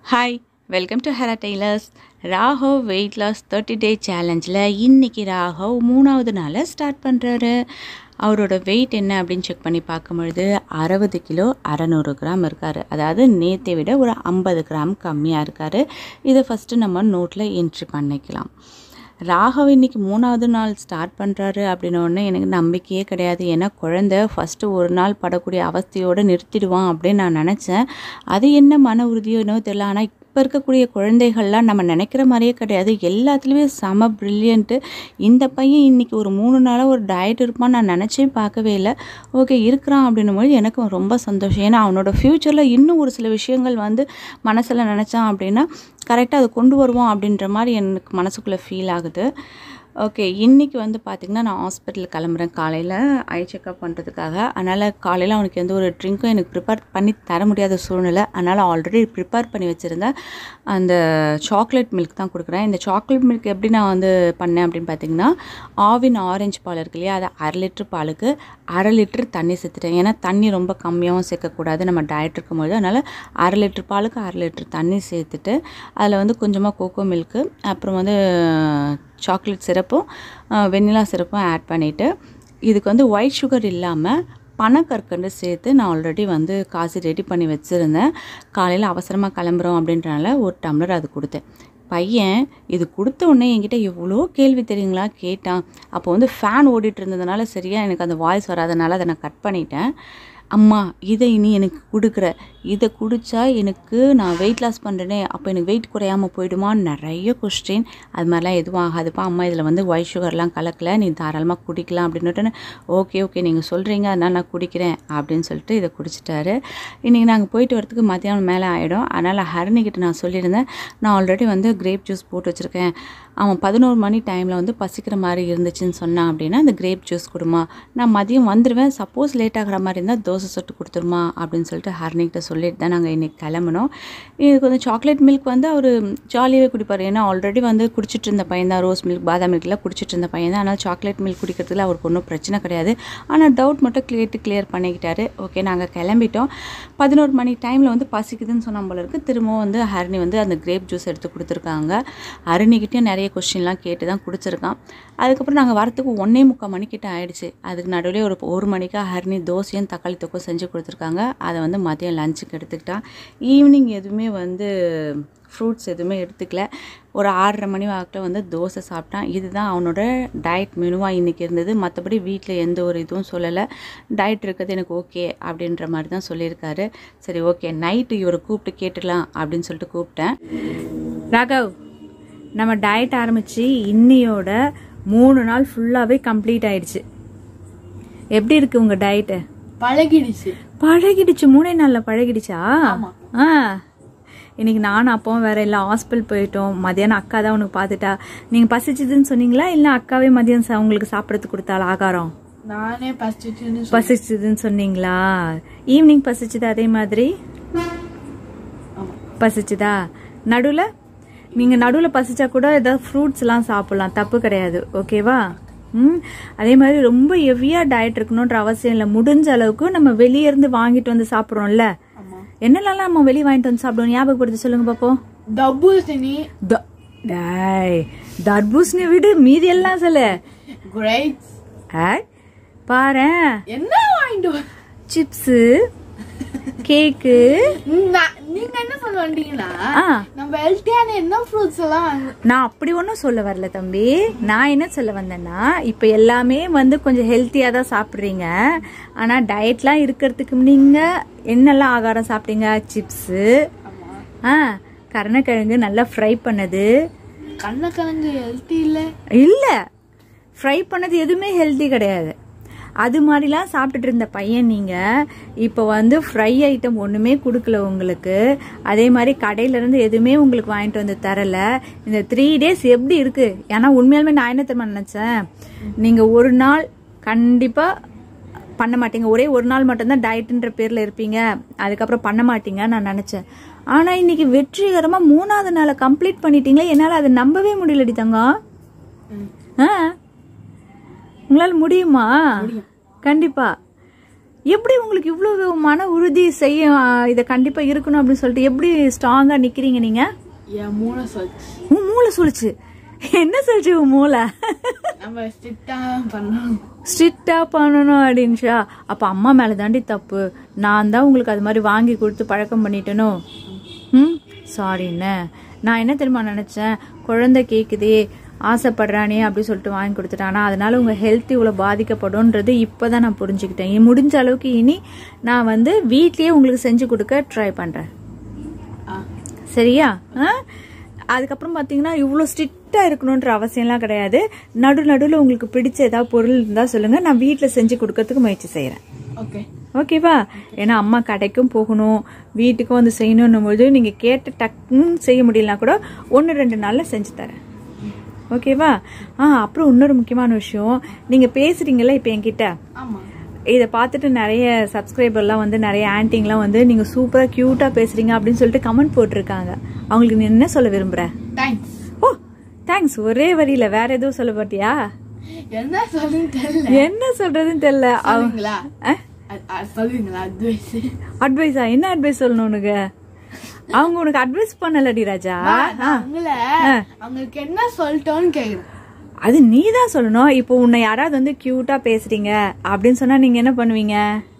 Hi welcome to Heera tailors Raghav weight loss thirty day சேலஞ்சில் இன்றைக்கி ராகவ் மூணாவது நாளை ஸ்டார்ட் பண்ணுறாரு அவரோட வெயிட் என்ன அப்படின்னு செக் பண்ணி பார்க்கும்பொழுது அறுபது கிலோ அறநூறு கிராம் இருக்கார் அதாவது நேற்றை விட ஒரு ஐம்பது கிராம் கம்மியாக இருக்கார் இதை ஃபஸ்ட்டு நம்ம நோட்டில் என்ட்ரி பண்ணிக்கலாம் ராகவ் இன்னைக்கு மூணாவது நாள் ஸ்டார்ட் பண்ணுறாரு அப்படின்னோடனே எனக்கு நம்பிக்கையே கிடையாது ஏன்னா குழந்த ஃபஸ்ட்டு ஒரு நாள் படக்கூடிய அவஸ்தையோடு நிறுத்திடுவான் அப்படின்னு நான் நினச்சேன் அது என்ன மன உறுதியோ என்னவோ தெரியல ஆனால் இப்போ இருக்கக்கூடிய குழந்தைகள்லாம் நம்ம நினைக்கிற மாதிரியே கிடையாது எல்லாத்துலேயுமே செம ப்ரில்லியண்ட்டு இந்த பையன் இன்றைக்கி ஒரு மூணு நாளாக ஒரு டயட் இருப்பான்னு நான் நினச்சே பார்க்கவே இல்லை ஓகே இருக்கிறான் அப்படின்னும் போது எனக்கு ரொம்ப சந்தோஷம் ஏன்னா அவனோட ஃப்யூச்சரில் இன்னும் ஒரு சில விஷயங்கள் வந்து மனசில் நினச்சான் அப்படின்னா கரெக்டாக அதை கொண்டு வருவோம் அப்படின்ற மாதிரி எனக்கு மனசுக்குள்ளே ஃபீல் ஆகுது ஓகே இன்றைக்கி வந்து பார்த்திங்கன்னா நான் ஹாஸ்பிட்டல் கிளம்புறேன் காலையில் ஐ செக்அப் பண்ணுறதுக்காக அதனால் காலையில் அவனுக்கு எந்த ஒரு ட்ரிங்க்கும் எனக்கு ப்ரிப்பேர் பண்ணி தர முடியாத சூழ்நிலை அதனால் ஆல்ரெடி ப்ரிப்பேர் பண்ணி வச்சுருந்தேன் அந்த சாக்லேட் மில்க் தான் கொடுக்குறேன் இந்த சாக்லேட் மில்க் எப்படி நான் வந்து பண்ணேன் அப்படின்னு பார்த்தீங்கன்னா ஆவின் ஆரஞ்சு பால் இருக்கு இல்லையா அதை அரை லிட்டர் பாலுக்கு அரை லிட்டர் தண்ணி சேர்த்துட்டேன் ஏன்னா தண்ணி ரொம்ப கம்மியாகவும் சேர்க்கக்கூடாது நம்ம டயட் இருக்கும்போது அதனால் அரை லிட்டர் பாலுக்கு அரை லிட்டர் தண்ணி சேர்த்துட்டு அதில் வந்து கொஞ்சமாக கோகோ மில்க்கு அப்புறம் வந்து சாக்லேட் சிரப்பும் வெண்ணிலா சிரப்பும் ஆட் பண்ணிவிட்டு இதுக்கு வந்து ஒயிட் சுகர் இல்லாமல் பனக்கற்கண்டு சேர்த்து நான் ஆல்ரெடி வந்து காசு ரெடி பண்ணி வச்சுருந்தேன் காலையில் அவசரமாக கிளம்புறோம் அப்படின்றனால ஒரு டம்ளர் அது கொடுத்தேன் பையன் இது கொடுத்த உடனே என்கிட்ட எவ்வளோ கேள்வி தெரியுங்களா கேட்டான் அப்போ வந்து ஃபேன் ஓடிட்டு இருந்ததுனால சரியாக எனக்கு அந்த வாய்ஸ் வராதனால அதை நான் கட் பண்ணிட்டேன் அம்மா இதை இனி எனக்கு கொடுக்குற இதை குடித்தா எனக்கு நான் வெயிட் லாஸ் பண்ணுறேனே அப்போ எனக்கு வெயிட் குறையாமல் போயிடுமான்னு நிறைய கொஸ்டின் அது மாதிரிலாம் எதுவும் ஆகாதுப்பா அம்மா இதில் வந்து ஒயிட் சுகர்லாம் கலக்கல நீ தாராளமாக குடிக்கலாம் அப்படின்னுட்டு ஓகே ஓகே நீங்கள் சொல்கிறீங்க அதனால் நான் குடிக்கிறேன் அப்படின்னு சொல்லிட்டு இதை குடிச்சிட்டாரு இன்றைக்கி நாங்கள் போயிட்டு வரதுக்கு மத்தியானம் மேலே ஆகிடும் அதனால் ஹரணிக்கிட்ட நான் சொல்லியிருந்தேன் நான் ஆல்ரெடி வந்து கிரேப் ஜூஸ் போட்டு வச்சுருக்கேன் அவன் பதினோரு மணி டைமில் வந்து பசிக்கிற மாதிரி இருந்துச்சுன்னு சொன்னான் அப்படின்னா அந்த கிரேப் ஜூஸ் கொடுமா நான் மதியம் வந்துடுவேன் சப்போஸ் லேட் ஆகிற மாதிரி இருந்தால் தோசை சொட்டு கொடுத்துருமா அப்படின்னு சொல்லிட்டு ஹர்னிக்கிட்ட சொல்லிட்டு தான் நாங்கள் இன்றைக்கி கிளம்பணும் இதுக்கு வந்து சாக்லேட் மில்க் வந்து அவர் ஜாலியாகவே குடிப்பார் ஏன்னா ஆல்ரெடி வந்து குடிச்சிட்டு இருந்த பையன் தான் ரோஸ் மில்க் பாதாம் மில்க்லாம் குடிச்சிட்டு இருந்த பையன் தான் ஆனால் சாக்லேட் மில்க் குடிக்கிறதுல அவருக்கு ஒன்றும் பிரச்சனை கிடையாது ஆனால் டவுட் மட்டும் கிளியர்ட்டு கிளியர் பண்ணிக்கிட்டாரு ஓகே நாங்கள் கிளம்பிட்டோம் பதினோரு மணி டைமில் வந்து பசிக்குதுன்னு சொன்ன போல இருக்குது திரும்பவும் வந்து ஹரணி வந்து அந்த கிரேப் ஜூஸ் எடுத்து கொடுத்துருக்காங்க ஹரணிக்கிட்டேயும் நிறைய கொஸ்டின்லாம் கேட்டு தான் குடிச்சிருக்கான் அதுக்கப்புறம் நாங்கள் வரத்துக்கு ஒன்றே முக்கால் மணிக்கிட்ட ஆயிடுச்சு அதுக்கு நடுவில் ஒரு ஒரு மணிக்காக ஹரணி தோசையும் தக்காளி தொக்கும் செஞ்சு கொடுத்துருக்காங்க அதை வந்து மதியம் லஞ்சுக்கு எடுத்துக்கிட்டான் ஈவினிங் எதுவுமே வந்து ஃப்ரூட்ஸ் எதுவுமே எடுத்துக்கல ஒரு ஆறரை மணி வாக்கில் வந்து தோசை சாப்பிட்டான் இதுதான் அவனோட டயட் மெனுவாக இன்றைக்கி இருந்தது மற்றபடி வீட்டில் எந்த ஒரு இதுவும் சொல்லலை டயட் இருக்கிறது எனக்கு ஓகே அப்படின்ற மாதிரி தான் சொல்லியிருக்காரு சரி ஓகே நைட்டு இவரை கூப்பிட்டு கேட்டுடலாம் அப்படின்னு சொல்லிட்டு கூப்பிட்டேன் ராகவ் நம்ம டயட் ஆரம்பித்து இன்னையோட மூணு நாள் ஃபுல்லாகவே கம்ப்ளீட் ஆயிடுச்சு எப்படி இருக்கு உங்கள் டயட்டு பழகிடுச்சு பழகிடுச்சு மூணே நாளில் பழகிடுச்சா ஆ இன்னைக்கு நானும் அப்பாவும் வேற எல்லாம் ஹாஸ்பிட்டல் போயிட்டோம் மதியானம் அக்கா தான் உனக்கு பார்த்துட்டா நீங்கள் பசிச்சுதுன்னு சொன்னீங்களா இல்லை அக்காவே மதியம் சா- உங்களுக்கு சாப்பிட்றதுக்கு கொடுத்தாள் ஆகாரம் நானே பசிச்சுன்னு பசிச்சுதுன்னு சொன்னீங்களா ஈவினிங் பசிச்சுதா அதே மாதிரி பசிச்சுதா நடுவில் நீங்கள் நடுவில் பசிச்சா கூட ஏதாவது ஃப்ரூட்ஸ்லாம் சாப்பிட்லாம் தப்பு கிடையாது ஓகேவா ம் அதே மாதிரி ரொம்ப ஹெவியாக டயட் இருக்கணுன்ற அவசியம் இல்லை முடிஞ்ச அளவுக்கு நம்ம வெளியே இருந்து வாங்கிட்டு வந்து சாப்பிட்றோம்ல ஆமா என்னெல்லாம் நம்ம வெளியே வாங்கிட்டு வந்து சாப்பிடுவோம் ஞாபகப்படுத்தி சொல்லுங்க பாப்போம் தர்பூசணி த- டேய், தர்பூசணி விடு மீதி எல்லாம் சொல்லு கிரேப்ஸ் பாரேன் என்ன வாங்கிட்டு வர- சிப்ஸு கேக்கு நான்- நீங்க என்ன சொல்ல வந்தீங்கன்னா ஆ நம்ம ஹெல்த்தியான என்ன ஃப்ரூட்ஸ் எல்லாம் வாங்க- நான் அப்படி ஒன்றும் சொல்ல வரல தம்பி நான் என்ன சொல்ல வந்தேன்னா இப்போ எல்லாமே வந்து கொஞ்சம் ஹெல்த்தியாக தான் சாப்பிட்றீங்க ஆனால் டயட்லாம் இருக்கிறதுக்கு நீங்கள் என்னெல்லாம் ஆகாரம் சாப்பிட்டீங்க சிப்ஸு ஆ கருணக்கிழங்கு நல்லா ஃப்ரை பண்ணது கண்ணக்கிழங்கு ஹெல்த்தி இல்ல இல்லை ஃப்ரை பண்ணது எதுவுமே ஹெல்த்தி கிடையாது அது மாதிரிலாம் சாப்பிட்டுட்டு இருந்த பையன் நீங்கள் இப்போ வந்து ஃப்ரை ஐட்டம் ஒன்றுமே கொடுக்கல உங்களுக்கு அதே மாதிரி கடையிலேருந்து எதுவுமே உங்களுக்கு வாங்கிட்டு வந்து தரல இந்த த்ரீ டேஸ் எப்படி இருக்கு ஏன்னா உண்மையாலுமே நான் என்ன தெரியுமா நினச்சேன் நீங்கள் ஒரு நாள் கண்டிப்பாக பண்ண மாட்டீங்க ஒரே ஒரு நாள் மட்டும்தான் டயட்டுன்ற பேரில் இருப்பீங்க அதுக்கப்புறம் பண்ண மாட்டீங்க நான் நினச்சேன் ஆனால் இன்னைக்கு வெற்றிகரமாக மூணாவது நாளை கம்ப்ளீட் பண்ணிட்டீங்களே என்னால் அதை நம்பவே முடியலடி தங்கம் ஆ உங்களால் முடியுமா கண்டிப்பா எப்படி உங்களுக்கு இவ்வளவு மன உறுதி செய்ய இதை கண்டிப்பா இருக்கணும் அப்படின்னு சொல்லிட்டு எப்படி ஸ்ட்ராங்கா நிக்கிறீங்க நீங்க என் மூளை சொல்லிச்சு உன் மூளை சொல்லுச்சு என்ன சொல்லுச்சு உன் மூளை நம்ம ஸ்ட்ரிக்டா பண்ணணும் ஸ்ட்ரிக்டா பண்ணணும் அப்படின்ச்சா அப்ப அம்மா மேல தாண்டி தப்பு நான் தான் உங்களுக்கு அது மாதிரி வாங்கி கொடுத்து பழக்கம் பண்ணிட்டேனோ ம் சாரிண்ணே நான் என்ன தெரியுமா நினைச்சேன் குழந்தை கேக்குதே ஆசைப்படுறானே அப்படி சொல்லிட்டு வாங்கி கொடுத்துட்டேன் ஆனா அதனால உங்க ஹெல்த் இவ்வளவு பாதிக்கப்படும்ன்றது இப்பதான் நான் புரிஞ்சுக்கிட்டேன் இனி முடிஞ்ச அளவுக்கு இனி நான் வந்து வீட்லயே உங்களுக்கு செஞ்சு கொடுக்க ட்ரை பண்றேன் ஆ சரியா ஆ? அதுக்கப்புறம் பார்த்தீங்கன்னா இவ்வளோ ஸ்ட்ரிக்டாக இருக்கணுன்ற அவசியம்லாம் கிடையாது நடு நடுவில் உங்களுக்கு பிடிச்ச ஏதாவது பொருள் இருந்தால் சொல்லுங்கள் நான் வீட்டில் செஞ்சு கொடுக்கறதுக்கு முயற்சி செய்கிறேன் ஓகே ஓகேவா ஏன்னா அம்மா கடைக்கும் போகணும் வீட்டுக்கும் வந்து செய்யணுன்னும் போது நீங்கள் கேட்ட டக்குன்னு செய்ய முடியலனா கூட ஒன்று ரெண்டு நாளில் செஞ்சு தரேன் ஓகேவா ஆ அப்புறம் இன்னொரு முக்கியமான விஷயம் நீங்கள் பேசுகிறீங்களா இப்போ என்கிட்ட ஆமா இதை பார்த்துட்டு நிறைய சப்ஸ்கிரைபர்லாம் வந்து நிறைய ஆன்ட்டிங்லாம் வந்து நீங்கள் சூப்பராக க்யூட்டாக பேசுகிறீங்க அப்படின்னு சொல்லிட்டு கமெண்ட் போட்டிருக்காங்க அவங்களுக்கு நீ என்ன சொல்ல விரும்புகிற தேங்க்ஸ் ஓ தேங்க்ஸ் ஒரே வரியில வேற எதுவும் சொல்ல மாட்டியா என்ன சொல்லுங்க தெரியல என்ன சொல்றதுன்னு தெரியல சொல்லுங்களா அ- அ- சொல்லுங்களா அட்வைஸ் அட்வைஸா என்ன அட்வைஸ் சொல்லணும் உனக்கு அவங்க உனக்கு அட்வைஸ் பண்ணலடி ராஜா உங்களை அவங்களுக்கு என்ன சொல்லிட்டோன்னு கேக்குறேன் அது நீ தான் சொல்லணும் இப்போ உன்னை யாராவது வந்து கியூட்டா பேசுறீங்க அப்படின்னு சொன்னா நீங்க என்ன பண்ணுவீங்க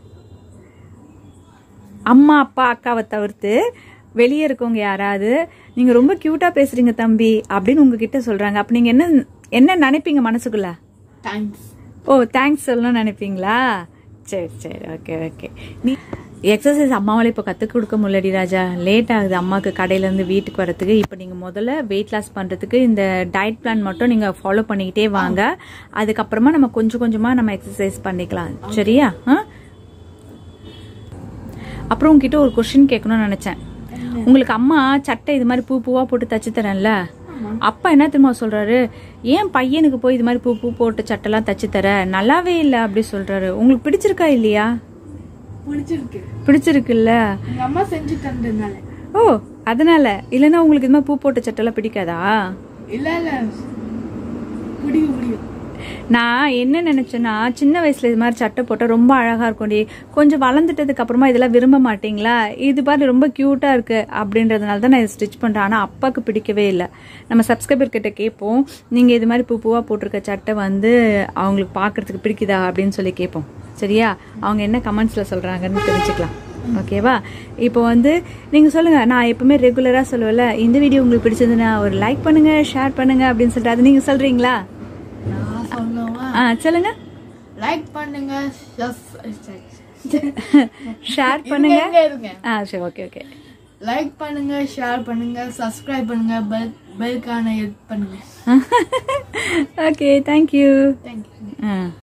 அம்மா அப்பா அக்காவை தவிர்த்து வெளியே இருக்கவங்க யாராவது நீங்க ரொம்ப கியூட்டா பேசுறீங்க தம்பி அப்படின்னு உங்ககிட்ட சொல்றாங்க அப்ப நீங்க என்ன என்ன நினைப்பீங்க மனசுக்குள்ள தேங்க்ஸ் ஓ தேங்க்ஸ் சொல்லணும்னு நினைப்பீங்களா சரி சரி ஓகே ஓகே நீ எக்ஸசைஸ் அம்மாவால் இப்போ கற்றுக் கொடுக்க முடியலடி ராஜா லேட் ஆகுது அம்மாவுக்கு கடையிலேருந்து வீட்டுக்கு வரதுக்கு இப்போ நீங்கள் முதல்ல வெயிட் லாஸ் பண்ணுறதுக்கு இந்த டயட் பிளான் மட்டும் நீங்கள் ஃபாலோ பண்ணிக்கிட்டே வாங்க அதுக்கப்புறமா நம்ம கொஞ்சம் கொஞ்சமாக நம்ம எக்ஸசைஸ் பண்ணிக்கலாம் சரியா ஆ அப்புறம் உங்ககிட்ட ஒரு கொஸ்டின் கேட்கணும்னு நினச்சேன் உங்களுக்கு அம்மா சட்டை இது மாதிரி பூ பூவா போட்டு தச்சு தரேன்ல அப்பா என்ன தெரியுமா சொல்றாரு ஏன் பையனுக்கு போய் இது மாதிரி பூ பூ போட்டு சட்டைலாம் தச்சு தர நல்லாவே இல்லை அப்படி சொல்றாரு உங்களுக்கு பிடிச்சிருக்கா இல்லையா பிடிச்சிருக்கு பிடிச்சிருக்குல்ல எங்க அம்மா செஞ்சு தந்ததுனால ஓ அதனால இல்லைன்னா உங்களுக்கு இது மாதிரி பூ போட்ட சட்டைலாம் பிடிக்காதா இல்ல இல்ல பிடிக்கும் பிடிக்கும் நான் என்ன நினைச்சேன்னா சின்ன வயசுல இது மாதிரி சட்டை போட்டால் ரொம்ப அழகா இருக்கும்டி கொஞ்சம் வளர்ந்துட்டதுக்கு அப்புறமா இதெல்லாம் விரும்ப மாட்டீங்களா இது பாரு ரொம்ப கியூட்டா இருக்கு அப்படின்றதுனால தான் நான் இதை ஸ்டிச் பண்றேன் ஆனா அப்பாவுக்கு பிடிக்கவே இல்லை நம்ம சப்ஸ்கிரைபர் கிட்ட கேட்போம் நீங்க இது மாதிரி பூ பூவா போட்டிருக்க சட்டை வந்து அவங்களுக்கு பார்க்கிறதுக்கு பிடிக்குதா அப்படின்னு சொல்லி கேட்போம் சரியா அவங்க என்ன கமெண்ட்ஸ்ல சொல்றாங்கன்னு தெரிஞ்சுக்கலாம் ஓகேவா இப்போ வந்து நீங்க சொல்லுங்க நான் எப்பவுமே ரெகுலரா சொல்லுவேன்ல இந்த வீடியோ உங்களுக்கு பிடிச்சதுன்னா ஒரு லைக் பண்ணுங்க ஷேர் பண்ணுங்க அப்படின்னு சொல்லிட்டு அது நீங்க சொல்றீங்களா நான் சொல்லவா ஆ சொல்லுங்க லைக் பண்ணுங்க ஷேர் பண்ணுங்க எங்க இருங்க ஆ சரி ஓகே ஓகே லைக் பண்ணுங்க ஷேர் பண்ணுங்க சப்ஸ்கிரைப் பண்ணுங்க பெல் பெல்கான ஹெல்ப் பண்ணுங்க ஓகே தேங்க்யூ தேங்க்யூ ஆ